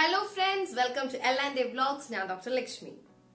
hello friends welcome to L and vlogs ഞാൻ doctor Lakshmi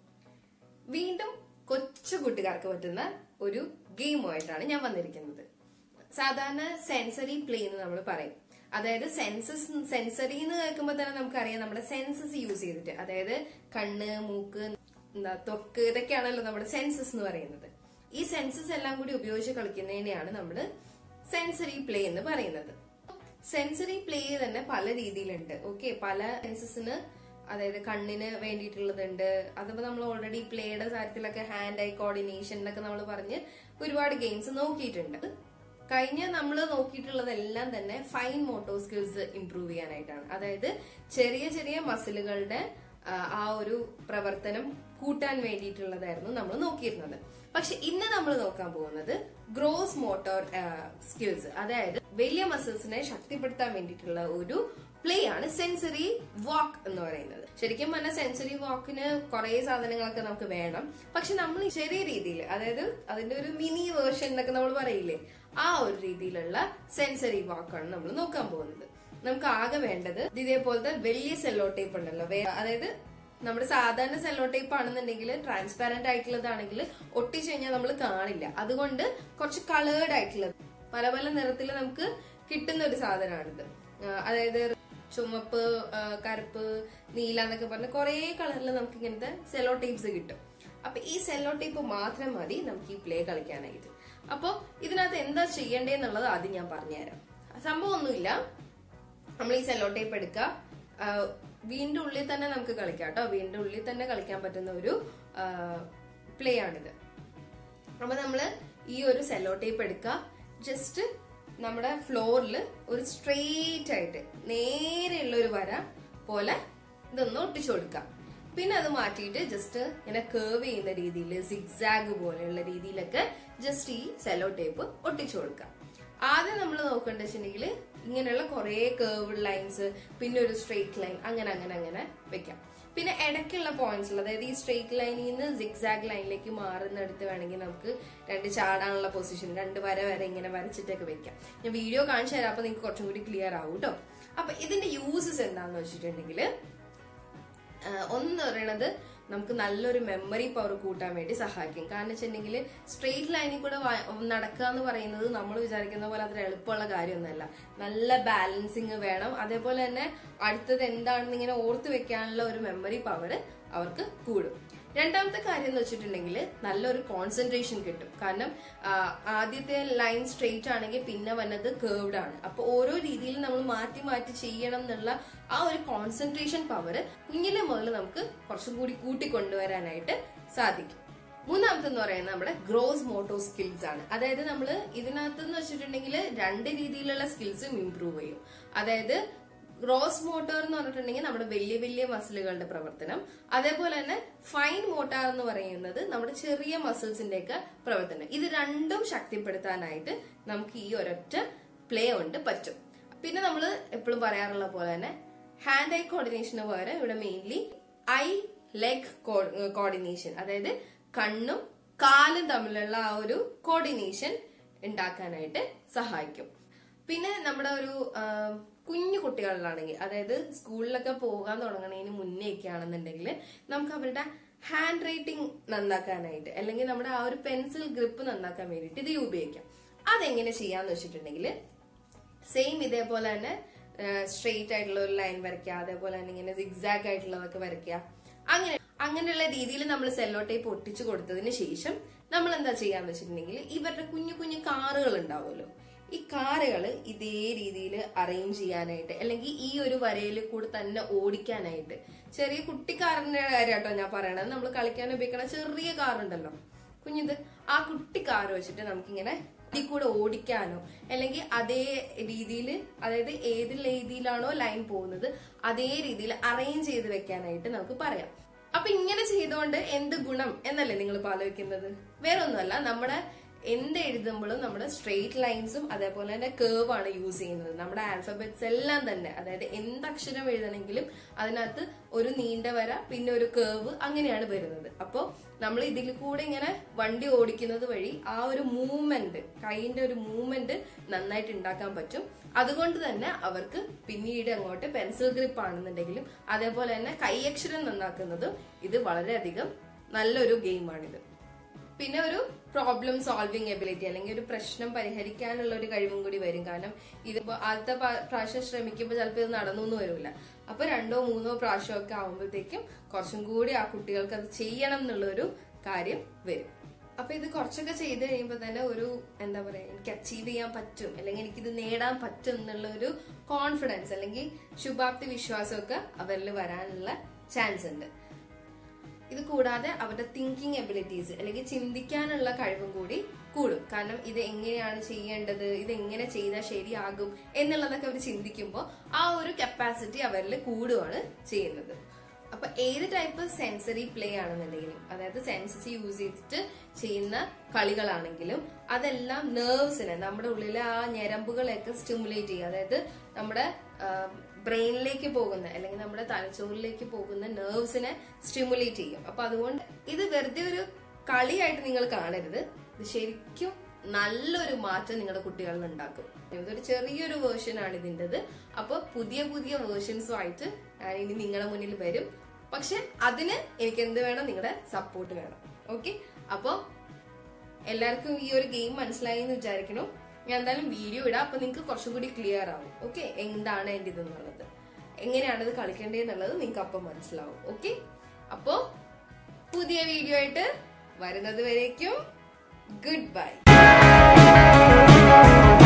വീണ്ടും കൊച്ചു കുട്ടികാർക്ക് പറ്റുന്ന ഒരു ഗെയിമുമായിട്ടാണ് ഞാൻ വന്നിരിക്കുന്നത് സാധാരണ സെൻസറി പ്ലേ എന്ന് നമ്മൾ പറയും അതായത് സെൻസസ് സെൻസറി എന്ന് കേൾക്കുമ്പോൾ തന്നെ നമുക്കറിയാം നമ്മുടെ സെൻസസ് യൂസ് ചെയ്തിട്ട് അതായത് കണ്ണ് മൂക്ക് എന്താ ത്വക്ക് ഇതൊക്കെയാണല്ലോ നമ്മുടെ സെൻസസ് എന്ന് പറയുന്നത് ഈ സെൻസസ് എല്ലാം കൂടി ഉപയോഗിച്ച് കളിക്കുന്നതിനെയാണ് നമ്മൾ സെൻസറി പ്ലേ എന്ന് പറയുന്നത് സെൻസറി പ്ലേ തന്നെ പല രീതിയിലുണ്ട് ഓക്കെ പല സെൻസസിന് അതായത് കണ്ണിന് വേണ്ടിയിട്ടുള്ളതുണ്ട് അതിപ്പോ നമ്മൾ ഓൾറെഡി പ്ലേയുടെ കാര്യത്തിലൊക്കെ ഹാൻഡ് ഐ കോർഡിനേഷൻ എന്നൊക്കെ നമ്മൾ പറഞ്ഞ് ഒരുപാട് ഗെയിംസ് നോക്കിയിട്ടുണ്ട് കഴിഞ്ഞ നമ്മൾ നോക്കിയിട്ടുള്ളതെല്ലാം തന്നെ ഫൈൻ മോട്ടോ സ്കിൽസ് ഇംപ്രൂവ് ചെയ്യാനായിട്ടാണ് അതായത് ചെറിയ ചെറിയ മസിലുകളുടെ ആ, ആ ഒരു പ്രവർത്തനം കൂട്ടാൻ വേണ്ടിയിട്ടുള്ളതായിരുന്നു നമ്മൾ നോക്കിയിരുന്നത് പക്ഷെ ഇന്ന് നമ്മൾ നോക്കാൻ പോകുന്നത് ഗ്രോസ് മോട്ടോർ സ്കിൽസ് അതായത് വലിയ മസിൽസിനെ ശക്തിപ്പെടുത്താൻ വേണ്ടിയിട്ടുള്ള ഒരു പ്ലേ ആണ് സെൻസറി വാക്ക് എന്ന് പറയുന്നത് ശരിക്കും പറഞ്ഞാൽ സെൻസറി വാക്കിന് കുറെ സാധനങ്ങളൊക്കെ നമുക്ക് വേണം പക്ഷെ നമ്മൾ ഈ ചെറിയ രീതിയിൽ അതായത് അതിന്റെ ഒരു മിനി വേർഷൻ എന്നൊക്കെ നമ്മൾ പറയില്ലേ ആ ഒരു രീതിയിലുള്ള സെൻസറി വാക്കാണ് നമ്മൾ നോക്കാൻ പോകുന്നത് നമുക്ക് ആകെ വേണ്ടത് ഇതേപോലത്തെ വലിയ സെല്ലോ ടേപ്പ് ഉണ്ടല്ലോ വേ- അതായത് നമ്മുടെ സാധാരണ സെല്ലോ ടേപ്പ് ആണെന്നുണ്ടെങ്കിൽ ട്രാൻസ്പാരന്റ് ആയിട്ടുള്ളതാണെങ്കിൽ ഒട്ടിച്ചു കഴിഞ്ഞാൽ നമ്മൾ കാണില്ല അതുകൊണ്ട് കുറച്ച് കളേർഡ് ആയിട്ടുള്ളത് പല പല നിറത്തിൽ നമുക്ക് കിട്ടുന്ന ഒരു സാധനമാണിത് ആ, അതായത് ചുമപ്പ് ആ, കറുപ്പ് നീല എന്നൊക്കെ പറഞ്ഞ കുറെ കളറിൽ നമുക്ക് ഇങ്ങനത്തെ സെല്ലോ ടേപ്സ് കിട്ടും അപ്പൊ ഈ സെല്ലോ ടേപ്പ് മാത്രം മതി നമുക്ക് ഈ പ്ലേ കളിക്കാനായിട്ട് അപ്പൊ ഇതിനകത്ത് എന്താ ചെയ്യേണ്ടതെന്നുള്ളത് ആദ്യം ഞാൻ പറഞ്ഞുതരാം സംഭവം ഒന്നുമില്ല നമ്മൾ ഈ സെല്ലോ ടേപ്പ് എടുക്കുക ആ, വീണ്ടും ഉള്ളിൽ തന്നെ നമുക്ക് കളിക്കാം കേട്ടോ വീണ്ടും ഉള്ളിൽ തന്നെ കളിക്കാൻ പറ്റുന്ന ഒരു പ്ലേ ആണിത് അപ്പൊ നമ്മള് ഈ ഒരു സെല്ലോ ടേപ്പ് എടുക്കുക ജസ്റ്റ് നമ്മുടെ ഫ്ലോറിൽ ഒരു സ്ട്രെയിറ്റ് ആയിട്ട് നേരെയുള്ള ഒരു വര പോലെ ഇതൊന്ന് ഒട്ടിച്ചു കൊടുക്കാം പിന്നെ അത് മാറ്റിയിട്ട് ജസ്റ്റ് ഇങ്ങനെ കേർവ് ചെയ്യുന്ന രീതിയിൽ സിഗ്സാഗ് പോലെയുള്ള രീതിയിലൊക്കെ ജസ്റ്റ് ഈ സെല്ലോ ടേപ്പ് ഒട്ടിച്ചു കൊടുക്കാം ആദ്യം നമ്മൾ നോക്കേണ്ടത് വെച്ചിട്ടുണ്ടെങ്കിൽ ഇങ്ങനെയുള്ള കുറെ കേർവ് ലൈൻസ് പിന്നെ ഒരു സ്ട്രെയിറ്റ് ലൈൻ അങ്ങനെ അങ്ങനെ അങ്ങനെ വെക്കാം പിന്നെ ഇടയ്ക്കുള്ള പോയിന്റ്സ് അതായത് ഈ സ്ട്രെയിറ്റ് ലൈനിൽ നിന്ന് സിഗ്സാഗ് ലൈനിലേക്ക് മാറുന്നിടത്ത് വേണമെങ്കിൽ നമുക്ക് രണ്ട് ചാടാനുള്ള പൊസിഷൻ രണ്ട് വര വരെ ഇങ്ങനെ വരച്ചിട്ടൊക്കെ വെക്കാം ഞാൻ വീഡിയോ കാണിച്ചു തരാം അപ്പൊ നിങ്ങൾക്ക് കുറച്ചും കൂടി ക്ലിയർ ആവും കേട്ടോ അപ്പൊ ഇതിന്റെ യൂസസ് എന്താന്ന് വെച്ചിട്ടുണ്ടെങ്കിൽ ആഹ് ഒന്ന് പറയണത് നമുക്ക് നല്ലൊരു മെമ്മറി പവർ കൂട്ടാൻ വേണ്ടി സഹായിക്കും കാരണം വെച്ചിട്ടുണ്ടെങ്കിൽ സ്ട്രെയിറ്റ് ലൈനിൽ കൂടെ വ- നടക്കുക എന്ന് പറയുന്നത് നമ്മൾ വിചാരിക്കുന്ന പോലെ അത്ര എളുപ്പമുള്ള കാര്യമൊന്നുമല്ല നല്ല ബാലൻസിങ് വേണം അതേപോലെ തന്നെ അടുത്തത് എന്താണെന്ന് ഇങ്ങനെ ഓർത്ത് വെക്കാനുള്ള ഒരു മെമ്മറി പവർ അവർക്ക് കൂടും രണ്ടാമത്തെ കാര്യം എന്ന് വെച്ചിട്ടുണ്ടെങ്കിൽ നല്ലൊരു കോൺസെൻട്രേഷൻ കിട്ടും കാരണം ആ, ആദ്യത്തെ ലൈൻ സ്ട്രെയിറ്റ് ആണെങ്കിൽ പിന്നെ വന്നത് കേർവ്ഡ് ആണ് അപ്പൊ ഓരോ രീതിയിൽ നമ്മൾ മാറ്റി മാറ്റി ചെയ്യണം എന്നുള്ള ആ ഒരു കോൺസെൻട്രേഷൻ പവർ കുഞ്ഞിലെ മുതൽ നമുക്ക് കുറച്ചും കൂടി കൂട്ടിക്കൊണ്ടുവരാനായിട്ട് സാധിക്കും മൂന്നാമത്തെ എന്ന് പറയുന്നത് നമ്മുടെ ഗ്രോസ് മോട്ടോ സ്കിൽസ് ആണ് അതായത് നമ്മൾ ഇതിനകത്ത് എന്ന് വെച്ചിട്ടുണ്ടെങ്കിൽ രണ്ട് രീതിയിലുള്ള സ്കിൽസും ഇംപ്രൂവ് ചെയ്യും അതായത് ഗ്രോസ് മോട്ടോർ എന്ന് പറഞ്ഞിട്ടുണ്ടെങ്കിൽ നമ്മുടെ വലിയ വലിയ മസിലുകളുടെ പ്രവർത്തനം അതേപോലെ തന്നെ ഫൈൻ മോട്ടാർ എന്ന് പറയുന്നത് നമ്മുടെ ചെറിയ മസിൽസിന്റെ ഒക്കെ പ്രവർത്തനം ഇത് രണ്ടും ശക്തിപ്പെടുത്താനായിട്ട് നമുക്ക് ഈ ഒരൊറ്റ പ്ലേ കൊണ്ട് പറ്റും പിന്നെ നമ്മൾ എപ്പോഴും പറയാറുള്ള പോലെ തന്നെ ഹാൻഡ് ഐ കോർഡിനേഷന് പകരം ഇവിടെ മെയിൻലി ഐ ലെഗ് കോർഡിനേഷൻ അതായത് കണ്ണും കാലും തമ്മിലുള്ള ആ ഒരു കോർഡിനേഷൻ ഉണ്ടാക്കാനായിട്ട് സഹായിക്കും പിന്നെ നമ്മുടെ ഒരു ആ, കുഞ്ഞു കുട്ടികളിലാണെങ്കിൽ അതായത് സ്കൂളിലൊക്കെ പോകാൻ തുടങ്ങുന്നതിന് മുന്നേ ഒക്കെ ആണെന്നുണ്ടെങ്കിൽ നമുക്ക് അവരുടെ ഹാൻഡ് റൈറ്റിംഗ് നന്നാക്കാനായിട്ട് അല്ലെങ്കിൽ നമ്മുടെ ആ ഒരു പെൻസിൽ ഗ്രിപ്പ് നന്നാക്കാൻ വേണ്ടിയിട്ട് ഇത് ഉപയോഗിക്കാം അതെങ്ങനെ ചെയ്യാന്ന് വെച്ചിട്ടുണ്ടെങ്കിൽ സെയിം ഇതേപോലെ തന്നെ സ്ട്രെയിറ്റ് ആയിട്ടുള്ള ഒരു ലൈൻ വരയ്ക്കുക അതേപോലെ തന്നെ ഇങ്ങനെ സിഗ്സാഗ് ആയിട്ടുള്ളതൊക്കെ വരയ്ക്കുക അങ്ങനെ അങ്ങനെയുള്ള രീതിയിൽ നമ്മൾ സെല്ലോ ടേപ്പ് ഒട്ടിച്ചു കൊടുത്തതിന് ശേഷം നമ്മൾ എന്താ ചെയ്യാന്ന് വെച്ചിട്ടുണ്ടെങ്കിൽ ഇവരുടെ കുഞ്ഞു കുഞ്ഞു കാറുകൾ ഉണ്ടാവുമല്ലോ ഈ കാറുകൾ ഇതേ രീതിയിൽ അറേഞ്ച് ചെയ്യാനായിട്ട് അല്ലെങ്കിൽ ഈ ഒരു വരയിൽ കൂടെ തന്നെ ഓടിക്കാനായിട്ട് ചെറിയ കുട്ടിക്കാറിന്റെ കാര്യം കേട്ടോ ഞാൻ പറയണത് നമ്മൾ കളിക്കാൻ ഉപയോഗിക്കണ ചെറിയ കാറുണ്ടല്ലോ കുഞ്ഞിത് ആ കുട്ടി കാറ് വെച്ചിട്ട് നമുക്കിങ്ങനെ ഇതിൽ കൂടെ ഓടിക്കാനോ അല്ലെങ്കിൽ അതേ രീതിയിൽ അതായത് ഏത് രീതിയിലാണോ ലൈൻ പോകുന്നത് അതേ രീതിയിൽ അറേഞ്ച് ചെയ്ത് വെക്കാനായിട്ട് നമുക്ക് പറയാം അപ്പൊ ഇങ്ങനെ ചെയ്തുകൊണ്ട് എന്ത് ഗുണം എന്നല്ലേ നിങ്ങൾ ഇപ്പൊ ആലോചിക്കുന്നത് വേറെ ഒന്നുമല്ല നമ്മുടെ എന്ത് എഴുതുമ്പോഴും നമ്മുടെ സ്ട്രെയിറ്റ് ലൈൻസും അതേപോലെ തന്നെ കേർവ് ആണ് യൂസ് ചെയ്യുന്നത് നമ്മുടെ ആൽഫബറ്റ്സ് എല്ലാം തന്നെ അതായത് എന്ത് അക്ഷരം എഴുതണമെങ്കിലും അതിനകത്ത് ഒരു നീണ്ട വര പിന്നെ ഒരു കേർവ് അങ്ങനെയാണ് വരുന്നത് അപ്പോൾ നമ്മൾ ഇതിൽ കൂടെ ഇങ്ങനെ വണ്ടി ഓടിക്കുന്നത് വഴി ആ ഒരു മൂവ്മെന്റ് കൈയിന്റെ ഒരു മൂവ്മെന്റ് നന്നായിട്ട് ഉണ്ടാക്കാൻ പറ്റും അതുകൊണ്ട് തന്നെ അവർക്ക് പിന്നീട് അങ്ങോട്ട് പെൻസിൽ ഗ്രിപ്പ് ആണെന്നുണ്ടെങ്കിലും അതേപോലെ തന്നെ കൈയക്ഷരം നന്നാക്കുന്നതും ഇത് വളരെയധികം നല്ലൊരു ഗെയിമാണിത് പിന്നെ ഒരു പ്രോബ്ലം സോൾവിങ് എബിലിറ്റി അല്ലെങ്കിൽ ഒരു പ്രശ്നം പരിഹരിക്കാനുള്ള ഒരു കഴിവും കൂടി വരും കാരണം ഇതിപ്പോ ആദ്യത്തെ പ- പ്രാവശ്യം ശ്രമിക്കുമ്പോൾ ചിലപ്പോൾ ഇത് നടന്നു എന്ന് വരില്ല അപ്പൊ രണ്ടോ മൂന്നോ പ്രാവശ്യം ഒക്കെ ആവുമ്പോഴത്തേക്കും കുറച്ചും കൂടി ആ കുട്ടികൾക്ക് അത് ചെയ്യണം എന്നുള്ളൊരു കാര്യം വരും അപ്പൊ ഇത് കുറച്ചൊക്കെ ചെയ്ത് കഴിയുമ്പോൾ തന്നെ ഒരു എന്താ പറയാ എനിക്ക് അച്ചീവ് ചെയ്യാൻ പറ്റും അല്ലെങ്കിൽ എനിക്കിത് നേടാൻ പറ്റും എന്നുള്ള ഒരു കോൺഫിഡൻസ് അല്ലെങ്കിൽ ശുഭാപ്തി വിശ്വാസമൊക്കെ അവരിൽ വരാനുള്ള ചാൻസ് ഉണ്ട് ഇത് കൂടാതെ അവരുടെ തിങ്കിങ് എബിലിറ്റീസ് അല്ലെങ്കിൽ ചിന്തിക്കാനുള്ള കഴിവും കൂടി കൂടും കാരണം ഇത് എങ്ങനെയാണ് ചെയ്യേണ്ടത് ഇത് എങ്ങനെ ചെയ്താൽ ശരിയാകും എന്നുള്ളതൊക്കെ അവർ ചിന്തിക്കുമ്പോൾ ആ ഒരു കപ്പാസിറ്റി അവരിൽ കൂടുകയാണ് ചെയ്യുന്നത് അപ്പൊ ഏത് ടൈപ്പ് സെൻസറി പ്ലേ ആണെന്നുണ്ടെങ്കിലും അതായത് സെൻസസ് യൂസ് ചെയ്തിട്ട് ചെയ്യുന്ന കളികളാണെങ്കിലും അതെല്ലാം നെർവ്സിനെ നമ്മുടെ ഉള്ളിലെ ആ ഞരമ്പുകളെയൊക്കെ സ്റ്റിമുലേറ്റ് ചെയ്യുക അതായത് നമ്മുടെ ബ്രെയിനിലേക്ക് പോകുന്ന അല്ലെങ്കിൽ നമ്മുടെ തലച്ചോറിലേക്ക് പോകുന്ന നെർവ്സിനെ സ്റ്റിമുലേറ്റ് ചെയ്യും അപ്പൊ അതുകൊണ്ട് ഇത് വെറുതെ ഒരു കളിയായിട്ട് നിങ്ങൾ കാണരുത് ഇത് ശരിക്കും നല്ലൊരു മാറ്റം നിങ്ങളുടെ കുട്ടികളിൽ ഉണ്ടാക്കും ഇതൊരു ചെറിയൊരു വേർഷൻ ആണ് ഇതിൻ്റെത് അപ്പൊ പുതിയ പുതിയ വേർഷൻസുമായിട്ട് ഞാൻ ഇനി നിങ്ങളുടെ മുന്നിൽ വരും പക്ഷെ അതിന് എനിക്ക് എന്ത് വേണം നിങ്ങളുടെ സപ്പോർട്ട് വേണം ഓക്കെ അപ്പൊ എല്ലാവർക്കും ഈ ഒരു ഗെയിം മനസ്സിലായി എന്ന് വിചാരിക്കണം ഞാൻ എന്തായാലും വീഡിയോ ഇടാം അപ്പൊ നിങ്ങൾക്ക് കുറച്ചും കൂടി ക്ലിയർ ആവും ഓക്കെ എന്താണ് എന്റെ ഇതെന്നുള്ളത് എങ്ങനെയാണ് ഇത് കളിക്കേണ്ടതെന്നുള്ളത് നിങ്ങൾക്ക് അപ്പം മനസ്സിലാവും ഓക്കെ അപ്പോ പുതിയ വീഡിയോ ആയിട്ട് വരുന്നത് വരേക്കും ഗുഡ് ബൈ